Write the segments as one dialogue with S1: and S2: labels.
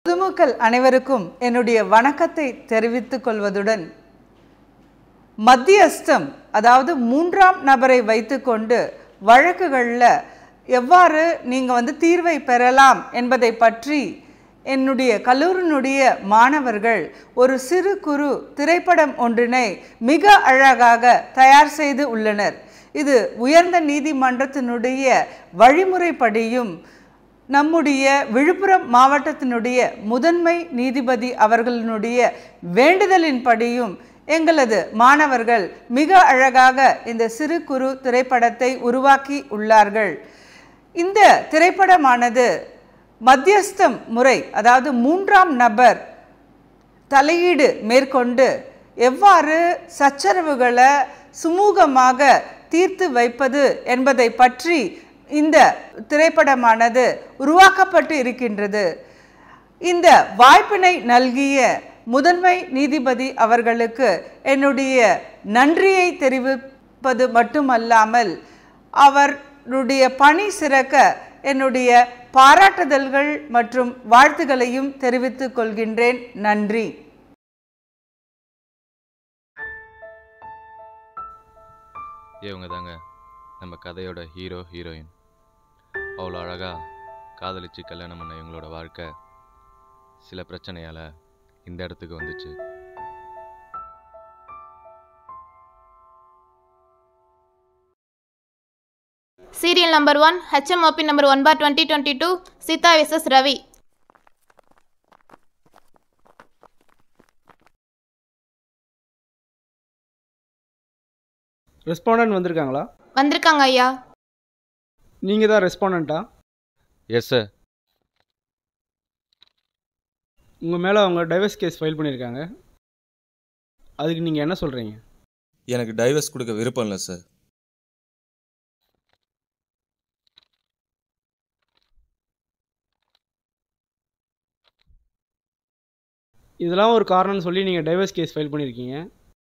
S1: பொதுமக்கள் அனைவருக்கும் என்னுடைய வணக்கத்தை தெரிவித்துக் கொள்வதுடன் மத்தியஸ்தம் அதாவது மூன்றாம் நபரை வைத்துக்கொண்டு வழக்குகளில் எவ்வாறு நீங்கள் வந்து தீர்வை பெறலாம் என்பதை பற்றி என்னுடைய கல்லூரியினுடைய மாணவர்கள் ஒரு சிறு குறு திரைப்படம் ஒன்றினை மிக அழகாக தயார் செய்து உள்ளனர் இது உயர்ந்த நீதிமன்றத்தினுடைய வழிமுறைப்படியும் நம்முடைய விழுப்புரம் மாவட்டத்தினுடைய முதன்மை நீதிபதி அவர்களினுடைய வேண்டுதலின்படியும் எங்களது மாணவர்கள் மிக அழகாக இந்த சிறு குறு திரைப்படத்தை உருவாக்கி உள்ளார்கள் இந்த திரைப்படமானது மத்தியஸ்தம் முறை அதாவது மூன்றாம் நபர் தலையீடு மேற்கொண்டு எவ்வாறு சச்சரவுகளை சுமூகமாக தீர்த்து வைப்பது என்பதை பற்றி இந்த திரைப்படமானது உருவாக்கப்பட்டு இருக்கின்றது இந்த வாய்ப்பினை நல்கிய முதன்மை நீதிபதி அவர்களுக்கு என்னுடைய நன்றியை தெரிவிப்பது மட்டுமல்லாமல் அவருடைய பணி சிறக்க என்னுடைய பாராட்டுதல்கள் மற்றும் வாழ்த்துகளையும் தெரிவித்துக் கொள்கின்றேன் நன்றி
S2: இவங்க தாங்க நம்ம கதையோட ஹீரோ ஹீரோயின் அவ்வளோ அழகாக காதலிச்சு கல்யாணம் பண்ண இவங்களோட வாழ்க்கை சில பிரச்சனையால் இந்த இடத்துக்கு வந்துச்சு
S3: Serial number 1, HMOP number 1 bar 2022, Sita vs. Ravi.
S4: Respondent வந்திருக்காங்களா
S3: வந்திருக்காங்க ஐயா
S4: நீங்கள் தான் ரெஸ்பாண்டண்ட்டா
S2: எஸ் சார்
S4: உங்கள் மேலே அவங்க டைவர்ஸ் கேஸ் ஃபைல் பண்ணியிருக்காங்க அதுக்கு நீங்கள் என்ன சொல்கிறீங்க
S5: எனக்கு டைவர்ஸ் கொடுக்க விருப்பம் இல்லை சார்
S4: இதெல்லாம் ஒரு காரணம்னு சொல்லி நீங்கள் டைவர்ஸ் கேஸ் ஃபைல் பண்ணியிருக்கீங்க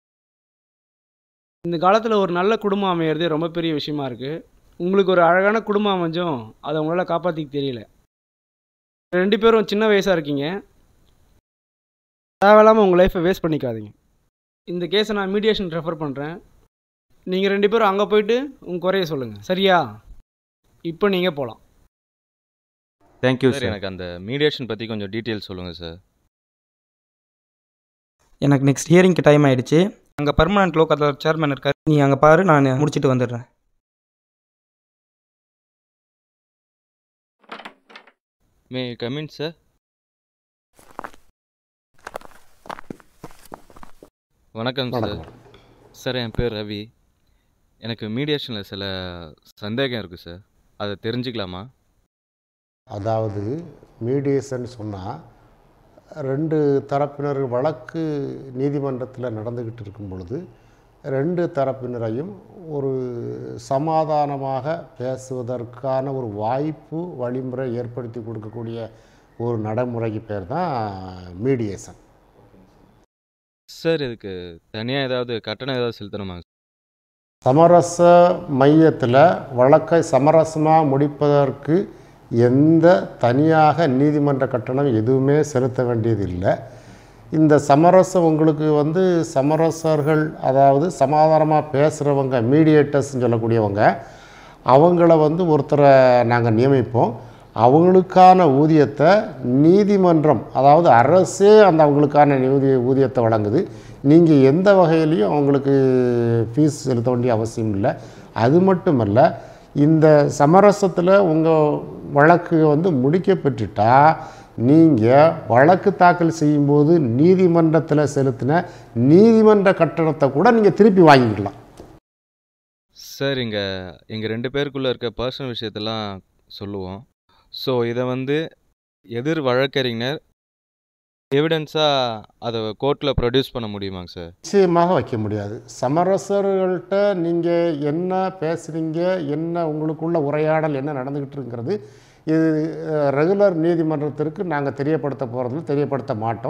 S4: இந்த காலத்தில் ஒரு நல்ல குடும்பம் அமையிறதே ரொம்ப பெரிய விஷயமா இருக்குது உங்களுக்கு ஒரு அழகான குடும்பம் அமைஞ்சும் அதை உங்களால் காப்பாற்றிக்க தெரியல ரெண்டு பேரும் சின்ன வயசாக இருக்கீங்க தேவையில்லாமல் உங்கள் லைஃப்பை வேஸ்ட் பண்ணிக்காதீங்க இந்த கேஸை நான் மீடியேஷன் ரெஃபர் பண்ணுறேன் நீங்கள் ரெண்டு பேரும் அங்கே போயிட்டு உங்கள் குறைய சொல்லுங்கள் சரியா இப்போ நீங்கள் போகலாம்
S6: தேங்க்யூ
S2: சார்
S6: சார்
S2: எனக்கு அந்த மீடியேஷன் பற்றி கொஞ்சம் டீட்டெயில் சொல்லுங்கள் சார்
S6: எனக்கு நெக்ஸ்ட் ஹியரிங்க்கு டைம் ஆயிடுச்சு அங்கே பர்மனன்ட் லோக்கல் சேர்மன் இருக்கார் நீ அங்கே பாரு நான் முடிச்சிட்டு வந்துடுறேன்
S2: மே கமின் சார் வணக்கம் சார் சார் என் பேர் ரவி எனக்கு மீடியேஷனில் சில சந்தேகம் இருக்குது சார் அதை தெரிஞ்சுக்கலாமா
S7: அதாவது மீடியேஷன் சொன்னால் ரெண்டு தரப்பினர் வழக்கு நீதிமன்றத்தில் நடந்துக்கிட்டு இருக்கும் பொழுது ரெண்டு தரப்பினரையும் ஒரு சமாதானமாக பேசுவதற்கான ஒரு வாய்ப்பு வழிமுறை ஏற்படுத்தி கொடுக்கக்கூடிய ஒரு நடைமுறைக்கு பேர் தான் மீடியேஷன்
S2: சார் இதுக்கு தனியாக ஏதாவது கட்டணம் ஏதாவது செலுத்தணுமா
S7: சமரச மையத்தில் வழக்கை சமரசமாக முடிப்பதற்கு எந்த தனியாக நீதிமன்ற கட்டணம் எதுவுமே செலுத்த வேண்டியதில்லை இந்த சமரசம் உங்களுக்கு வந்து சமரசர்கள் அதாவது சமாதானமாக பேசுகிறவங்க மீடியேட்டர்ஸ்னு சொல்லக்கூடியவங்க அவங்கள வந்து ஒருத்தரை நாங்கள் நியமிப்போம் அவங்களுக்கான ஊதியத்தை நீதிமன்றம் அதாவது அரசே அந்த அவங்களுக்கான ஊதிய ஊதியத்தை வழங்குது நீங்கள் எந்த வகையிலையும் அவங்களுக்கு ஃபீஸ் செலுத்த வேண்டிய அவசியம் இல்லை அது மட்டுமல்ல இந்த சமரசத்தில் உங்கள் வழக்கு வந்து முடிக்கப்பட்டுட்டா நீங்கள் வழக்கு தாக்கல் செய்யும்போது நீதிமன்றத்தில் செலுத்தின நீதிமன்ற கட்டணத்தை கூட நீங்கள் திருப்பி வாங்கிக்கலாம்
S2: சார் இங்கே எங்கள் ரெண்டு பேருக்குள்ளே இருக்க பர்சனல் விஷயத்தெல்லாம் சொல்லுவோம் ஸோ இதை வந்து எதிர் வழக்கறிஞர் எவிடன்ஸாக அதை கோர்ட்டில் ப்ரொடியூஸ் பண்ண முடியுமாங்க சார்
S7: நிச்சயமாக வைக்க முடியாது சமரசர்கள்ட்ட நீங்கள் என்ன பேசுகிறீங்க என்ன உங்களுக்குள்ள உரையாடல் என்ன நடந்துக்கிட்டு இருக்கிறது இது ரெகுலர் நீதிமன்றத்திற்கு நாங்கள் தெரியப்படுத்த போகிறதில்ல தெரியப்படுத்த மாட்டோம்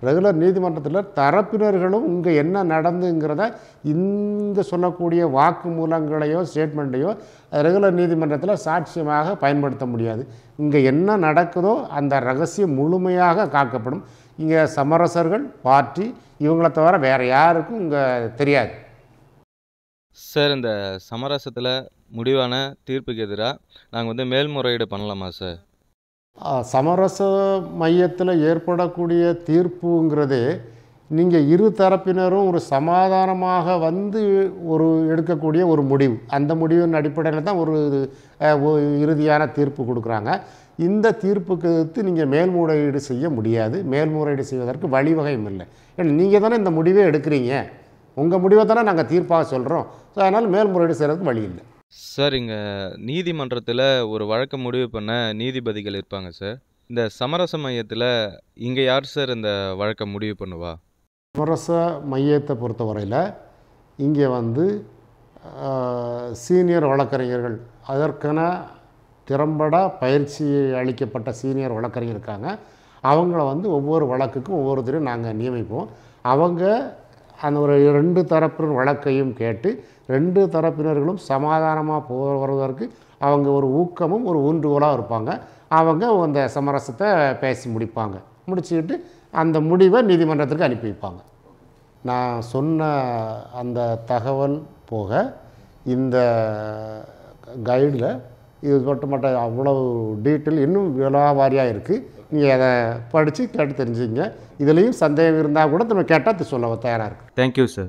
S7: ரெகுலர் நீதிமன்றத்தில் தரப்பினர்களும் இங்கே என்ன நடந்துங்கிறத இந்த சொல்லக்கூடிய வாக்குமூலங்களையோ ஸ்டேட்மெண்ட்டையோ ரெகுலர் நீதிமன்றத்தில் சாட்சியமாக பயன்படுத்த முடியாது இங்கே என்ன நடக்குதோ அந்த ரகசியம் முழுமையாக காக்கப்படும் இங்கே சமரசர்கள் பார்ட்டி இவங்கள தவிர வேறு யாருக்கும் இங்கே தெரியாது
S2: சார் இந்த சமரசத்தில் முடிவான தீர்ப்புக்கு எதிராக நாங்கள் வந்து மேல்முறையீடு பண்ணலாமா சார்
S7: ஆ, சமரச மையத்தில் ஏற்படக்கூடிய தீர்ப்புங்கிறது நீங்கள் இரு தரப்பினரும் ஒரு சமாதானமாக வந்து ஒரு எடுக்கக்கூடிய ஒரு முடிவு அந்த முடிவின் அடிப்படையில் தான் ஒரு அஹ், ஒரு இறுதியான தீர்ப்பு கொடுக்குறாங்க இந்த தீர்ப்புக்கு எதிர்த்து நீங்கள் மேல்முறையீடு செய்ய முடியாது மேல்முறையீடு செய்வதற்கு வழிவகையும் இல்லை ஏன்னா நீங்கள் தானே இந்த முடிவே எடுக்கிறீங்க உங்கள் முடிவை தானே நாங்கள் தீர்ப்பாக சொல்கிறோம் ஸோ அதனால் மேல்முறையீடு செய்கிறதுக்கு வழி இல்லை
S2: சார் இங்கே நீதிமன்றத்தில் ஒரு வழக்கை முடிவு பண்ண நீதிபதிகள் இருப்பாங்க சார் இந்த சமரச மையத்தில் இங்கே யார் சார் இந்த வழக்கை முடிவு பண்ணுவா
S7: சமரச மையத்தை பொறுத்தவரையில் இங்கே வந்து சீனியர் வழக்கறிஞர்கள் அதற்கென திறம்பட பயிற்சி அளிக்கப்பட்ட சீனியர் வழக்கறிஞர் இருக்காங்க அவங்கள வந்து ஒவ்வொரு வழக்குக்கும் ஒவ்வொருத்தரையும் நாங்கள் நியமிப்போம் அவங்க அந்த ஒரு ரெண்டு தரப்பினர் வழக்கையும் கேட்டு ரெண்டு தரப்பினர்களும் சமாதானமாக போவதற்கு அவங்க ஒரு ஊக்கமும் ஒரு ஊன்றுகோலாக இருப்பாங்க அவங்க அந்த சமரசத்தை பேசி முடிப்பாங்க முடிச்சுக்கிட்டு அந்த முடிவை நீதிமன்றத்திற்கு அனுப்பி வைப்பாங்க நான் சொன்ன அந்த தகவல் போக இந்த கைடில் இது மட்டும் மட்டும் அவ்வளவு டீட்டெயில் இன்னும் விலாவாரியாக இருக்குது நீங்கள் அதை படித்து கேட்டு தெரிஞ்சுங்க இதுலேயும் சந்தேகம் இருந்தால் கூட நம்ம கேட்டால் சொல்ல தயாராக இருக்கு
S2: தேங்க்யூ சார்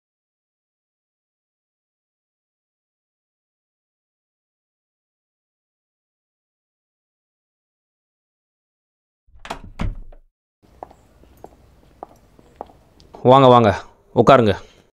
S8: வாங்க வாங்க உட்காருங்க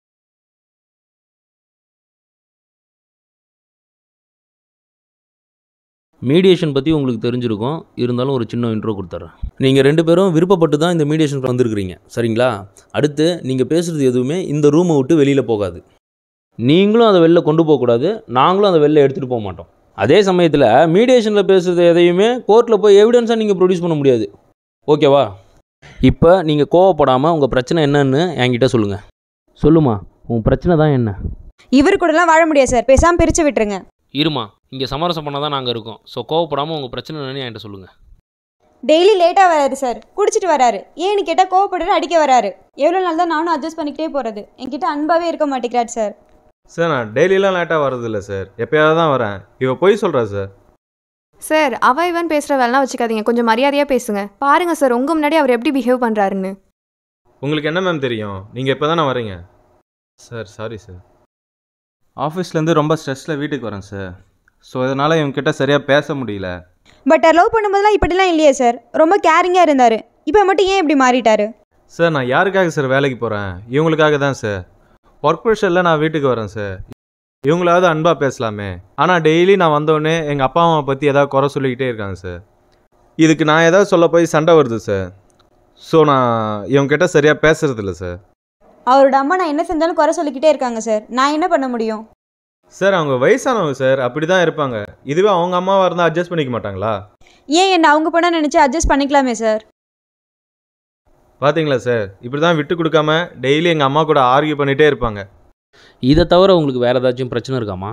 S8: மீடியேஷன் பற்றி உங்களுக்கு தெரிஞ்சிருக்கும் இருந்தாலும் ஒரு சின்ன இன்ட்ரோ கொடுத்துட்றேன் நீங்கள் ரெண்டு பேரும் விருப்பப்பட்டு தான் இந்த மீடியேஷன் வந்திருக்கிறீங்க சரிங்களா அடுத்து நீங்கள் பேசுகிறது எதுவுமே இந்த ரூமை விட்டு வெளியில் போகாது நீங்களும் அதை வெளில கொண்டு போகக்கூடாது நாங்களும் அதை வெளில எடுத்துகிட்டு போக மாட்டோம் அதே சமயத்தில் மீடியேஷனில் பேசுகிறது எதையுமே கோர்ட்டில் போய் எவிடன்ஸாக நீங்கள் ப்ரொடியூஸ் பண்ண முடியாது ஓகேவா இப்போ நீங்கள் கோவப்படாமல் உங்கள் பிரச்சனை என்னன்னு என்கிட்ட சொல்லுங்கள் சொல்லுமா உன் பிரச்சனை தான் என்ன
S9: இவர் கூடலாம் வாழ முடியாது சார் பேசாமல் பிரித்து விட்டுருங்க
S8: இருமா இங்கே சமரசம் பண்ண தான் நாங்கள் இருக்கோம் ஸோ கோவப்படாமல் உங்கள் பிரச்சனை என்னன்னு என்கிட்ட சொல்லுங்கள்
S9: டெய்லி லேட்டாக வராரு சார் குடிச்சிட்டு வராரு ஏன்னு கேட்டால் கோவப்படுற அடிக்க வராரு எவ்வளோ நாள் தான் நானும் அட்ஜஸ்ட் பண்ணிக்கிட்டே போகிறது என்கிட்ட அன்பாகவே இருக்க மாட்டேங்கிறார் சார்
S2: சார் நான் டெய்லிலாம் லேட்டாக வர்றதில்ல சார் எப்பயாவது தான் வரேன் இவ பொய் சொல்கிறா சார்
S10: சார் அவ இவன் பேசுகிற வேலைலாம் வச்சுக்காதீங்க கொஞ்சம் மரியாதையாக பேசுங்க பாருங்க சார் உங்கள் முன்னாடி அவர் எப்படி பிஹேவ் பண்ணுறாருன்னு
S2: உங்களுக்கு என்ன மேம் தெரியும் நீங்கள் இப்போ தானே வரீங்க சார் சாரி சார் ஆஃபீஸ்லேருந்து ரொம்ப ஸ்ட்ரெஸ்ஸில் வீட்டுக்கு வரேன் சார் ஸோ இதனால் இவங்ககிட்ட சரியாக பேச முடியல
S9: பட் லவ் பண்ணும்போதெல்லாம் இப்படிலாம் இல்லையே சார் ரொம்ப கேரிங்காக இருந்தார் இப்போ மட்டும் ஏன் இப்படி மாறிட்டாரு
S2: சார் நான் யாருக்காக சார் வேலைக்கு போகிறேன் இவங்களுக்காக தான் சார் ஒர்க் ப்ரெஷரில் நான் வீட்டுக்கு வரேன் சார் இவங்களாவது அன்பாக பேசலாமே ஆனால் டெய்லி நான் வந்தோடனே எங்கள் அப்பா அம்மாவை பற்றி ஏதாவது குறை சொல்லிக்கிட்டே இருக்காங்க சார் இதுக்கு நான் ஏதாவது சொல்ல போய் சண்டை வருது சார் ஸோ நான் இவங்ககிட்ட சரியாக பேசுறதில்ல சார்
S9: அவரோட அம்மா நான் என்ன செஞ்சாலும் குறை சொல்லிக்கிட்டே இருக்காங்க சார் நான் என்ன பண்ண முடியும்
S2: சார் அவங்க வயசானவங்க சார் அப்படி தான் இருப்பாங்க இதுவே அவங்க அம்மாவாக இருந்தால் அட்ஜஸ்ட் பண்ணிக்க மாட்டாங்களா
S9: ஏன் என்ன அவங்க பொண்ணா நினச்சி அட்ஜஸ்ட் பண்ணிக்கலாமே சார்
S2: பாத்தீங்களா சார் இப்படி தான் விட்டு கொடுக்காம டெய்லி எங்கள் அம்மா கூட ஆர்கியூ பண்ணிகிட்டே இருப்பாங்க
S8: இதை தவிர உங்களுக்கு வேறு ஏதாச்சும் பிரச்சனை இருக்காமா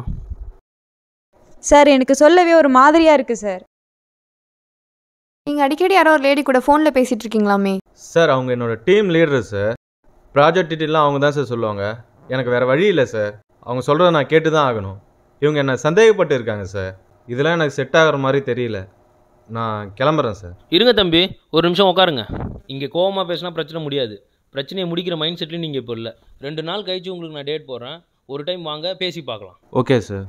S9: சார் எனக்கு சொல்லவே ஒரு மாதிரியாக இருக்குது சார்
S10: நீங்கள் அடிக்கடி யாரோ ஒரு லேடி கூட ஃபோனில் பேசிகிட்டு இருக்கீங்களாமே
S2: சார் அவங்க என்னோட டீம் லீடர் சார் ப்ராஜெக்ட் டீட்டெயிலாம் அவங்க தான் சார் சொல்லுவாங்க எனக்கு வேறு வழி இல்லை சார் அவங்க சொல்கிறத நான் கேட்டு தான் ஆகணும் இவங்க என்னை சந்தேகப்பட்டு இருக்காங்க சார் இதெல்லாம் எனக்கு செட் ஆகிற மாதிரி தெரியல நான் கிளம்புறேன் சார்
S8: இருங்க தம்பி ஒரு நிமிஷம் உட்காருங்க இங்கே கோவமாக பேசினா பிரச்சனை முடியாது பிரச்சனையை முடிக்கிற மைண்ட் செட்லையும் நீங்கள் இப்போ இல்லை ரெண்டு நாள் கழிச்சு உங்களுக்கு நான் டேட் போடுறேன் ஒரு டைம் வாங்க பேசி பார்க்கலாம்
S2: ஓகே சார்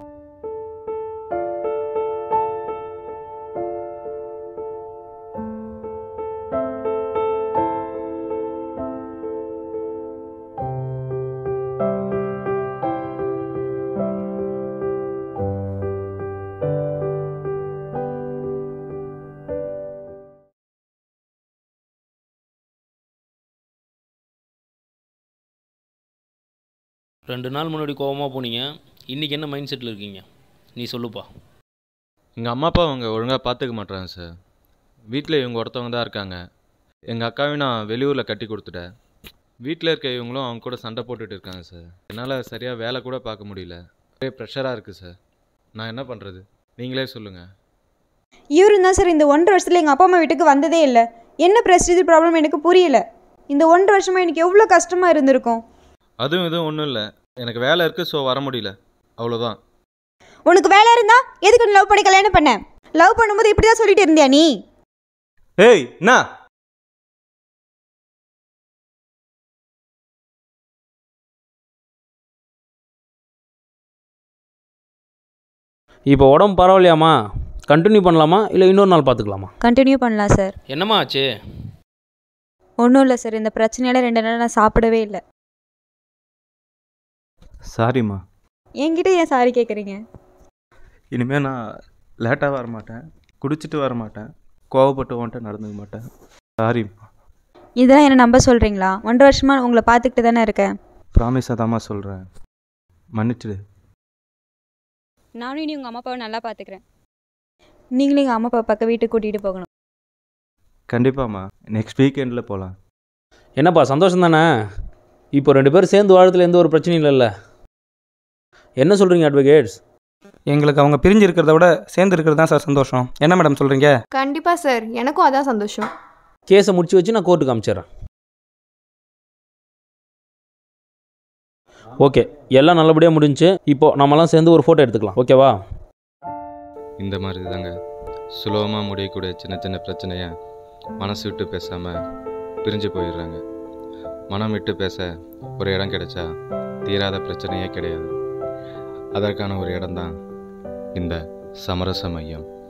S8: ரெண்டு நாள் முன்னாடி கோவமாக போனீங்க இன்றைக்கி என்ன மைண்ட் செட்டில் இருக்கீங்க நீ சொல்லுப்பா
S2: எங்கள் அம்மா அப்பா அவங்க ஒழுங்காக பார்த்துக்க மாட்றாங்க சார் வீட்டில் இவங்க ஒருத்தவங்க தான் இருக்காங்க எங்கள் அக்காவையும் நான் வெளியூரில் கட்டி கொடுத்துட்டேன் வீட்டில் இருக்க இவங்களும் அவங்க கூட சண்டை போட்டுட்டு இருக்காங்க சார் என்னால் சரியாக வேலை கூட பார்க்க முடியல ஒரே ப்ரெஷராக இருக்குது சார் நான் என்ன பண்ணுறது நீங்களே சொல்லுங்கள்
S9: இவரும் தான் சார் இந்த ஒன்றரை வருஷத்தில் எங்கள் அப்பா அம்மா வீட்டுக்கு வந்ததே இல்லை என்ன ப்ரெஸ்டீஜ் ப்ராப்ளம் எனக்கு புரியல இந்த ஒன்றரை வருஷமாக எனக்கு எவ்வளோ கஷ்டமாக இருந்திருக்கும்
S2: அதுவும் இதுவும் ஒன்றும் இல்லை எனக்கு வேலை இருக்குது ஸோ வர முடியல அவ்வளோதான்
S9: உனக்கு வேலை இருந்தா எதுக்கு நீ லவ் பண்ணி கல்யாணம் பண்ண லவ் பண்ணும்போது இப்படி தான் சொல்லிட்டு இருந்தியா நீ
S6: ஏய் என்ன
S8: இப்போ உடம்பு பரவாயில்லையாம்மா கண்டினியூ பண்ணலாமா இல்லை இன்னொரு நாள் பார்த்துக்கலாமா
S9: கண்டினியூ பண்ணலாம் சார்
S8: என்னம்மா ஆச்சு
S9: ஒன்றும் இல்லை சார் இந்த பிரச்சனையால ரெண்டு நாள் நான் சாப்பிடவே இல்லை
S6: சாரிம்மா
S9: என்கிட்ட ஏன் சாரி கேட்குறீங்க
S6: இனிமேல் நான் லேட்டாக வர மாட்டேன் குடிச்சிட்டு வர மாட்டேன் கோவப்பட்டு வந்துட்டு நடந்துக்க மாட்டேன் சாரிம்மா
S9: இதெல்லாம் என்ன நம்ப சொல்கிறீங்களா ஒன்றரை வருஷமாக உங்களை பார்த்துக்கிட்டு தானே இருக்கேன்
S6: ப்ராமிஸாக தாம்மா சொல்கிறேன் மன்னிச்சிடு
S9: நானும் இனி உங்கள் அம்மா அப்பாவை நல்லா பார்த்துக்கிறேன் நீங்களும் எங்கள் அம்மா அப்பா பக்கம் வீட்டுக்கு கூட்டிகிட்டு போகணும்
S6: கண்டிப்பாம்மா நெக்ஸ்ட் வீக்கெண்டில் போகலாம்
S8: என்னப்பா சந்தோஷம் தானே இப்போ ரெண்டு பேரும் சேர்ந்து வாழறதுல எந்த ஒரு பிரச்சனையும் இல்லைல்ல என்ன சொல்கிறீங்க அட்வொகேட்ஸ்
S6: எங்களுக்கு அவங்க பிரிஞ்சு இருக்கிறத விட சேர்ந்து இருக்கிறது தான் சார் சந்தோஷம் என்ன மேடம் சொல்கிறீங்க
S10: கண்டிப்பாக சார் எனக்கும் அதான் சந்தோஷம்
S8: கேஸை முடிச்சு வச்சு நான் கோர்ட்டுக்கு காமிச்சிடுறேன் ஓகே எல்லாம் நல்லபடியாக முடிஞ்சுச்சு இப்போ நம்மலாம் சேர்ந்து ஒரு ஃபோட்டோ எடுத்துக்கலாம் ஓகேவா
S2: இந்த மாதிரி தாங்க சுலபமாக முடியக்கூடிய சின்ன சின்ன பிரச்சனையை மனசு விட்டு பேசாமல் பிரிஞ்சு போயிடுறாங்க மனம் விட்டு பேச ஒரு இடம் கிடைச்சா தீராத பிரச்சனையே கிடையாது அதற்கான ஒரு இடம்தான் இந்த சமரச மையம்